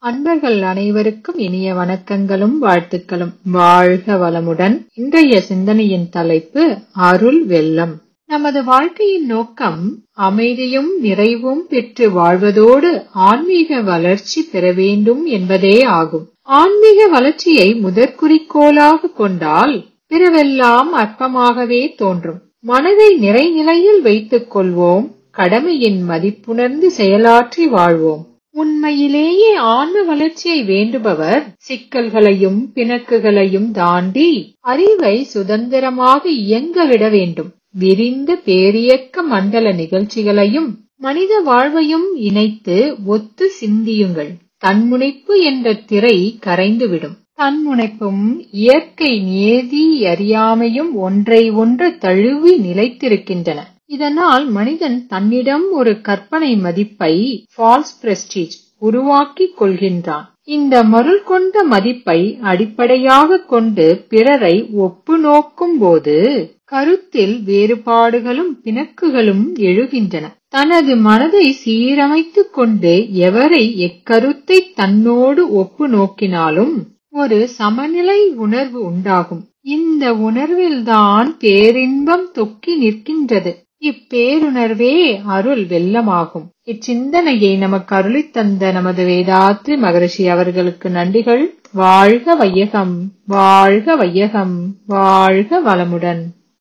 அன்பர்கள் அனைவருக்கும் இனிய வணக்கங்களும் வாழ்த்துக்களும் வாழ்க வளமுடன் இன்றைய சிந்தனையின் தலைப்பு அருள் வெள்ளம் நமது வாழ்க்கையின் நோக்கம் அமைதியும் நிறைவும் பெற்று வாழ்வதோடு ஆன்மீக வளர்ச்சி பெற வேண்டும் என்பதே ஆகும் ஆன்மீக வளர்ச்சியை முதற்குறிக்கோளாக கொண்டால் பிறவெல்லாம் அற்பமாகவே தோன்றும் மனதை நிறைநிலையில் வைத்துக் கொள்வோம் கடமையின் மதிப்புணர்ந்து செயலாற்றி வாழ்வோம் உண்மையிலேயே ஆன்ம வளர்ச்சியை வேண்டுபவர் சிக்கல்களையும் பிணக்குகளையும் தாண்டி அறிவை சுதந்திரமாக இயங்க விட வேண்டும் விரிந்த பேரியக்க மண்டல நிகழ்ச்சிகளையும் மனித வாழ்வையும் இணைத்து ஒத்து சிந்தியுங்கள் தன்முனைப்பு என்ற திரை கரைந்துவிடும் தன்முனைப்பும் இயற்கை நியதி அறியாமையும் ஒன்றை ஒன்று தழுவி நிலைத்திருக்கின்றன இதனால் மனிதன் தன்னிடம் ஒரு கற்பனை மதிப்பை ஃபால்ஸ் பிரஸ்டீஜ் உருவாக்கிக் கொள்கின்றான் இந்த மருள் கொண்ட மதிப்பை அடிப்படையாக கொண்டு பிறரை ஒப்பு நோக்கும் போது கருத்தில் வேறுபாடுகளும் பிணக்குகளும் எழுகின்றன தனது மனதை சீரமைத்துக் கொண்டு எவரை எக்கருத்தை தன்னோடு ஒப்பு நோக்கினாலும் ஒரு சமநிலை உணர்வு உண்டாகும் இந்த உணர்வில்தான் பேரின்பம் தொக்கி நிற்கின்றது இப்பேருணர்வே அருள் வெள்ளமாகும் இச்சிந்தனையை நமக்கு அருளித் தந்த நமது வேதாத்ரி மகரிஷி அவர்களுக்கு நன்றிகள் வாழ்க வையகம் வாழ்க வையகம் வாழ்க வளமுடன்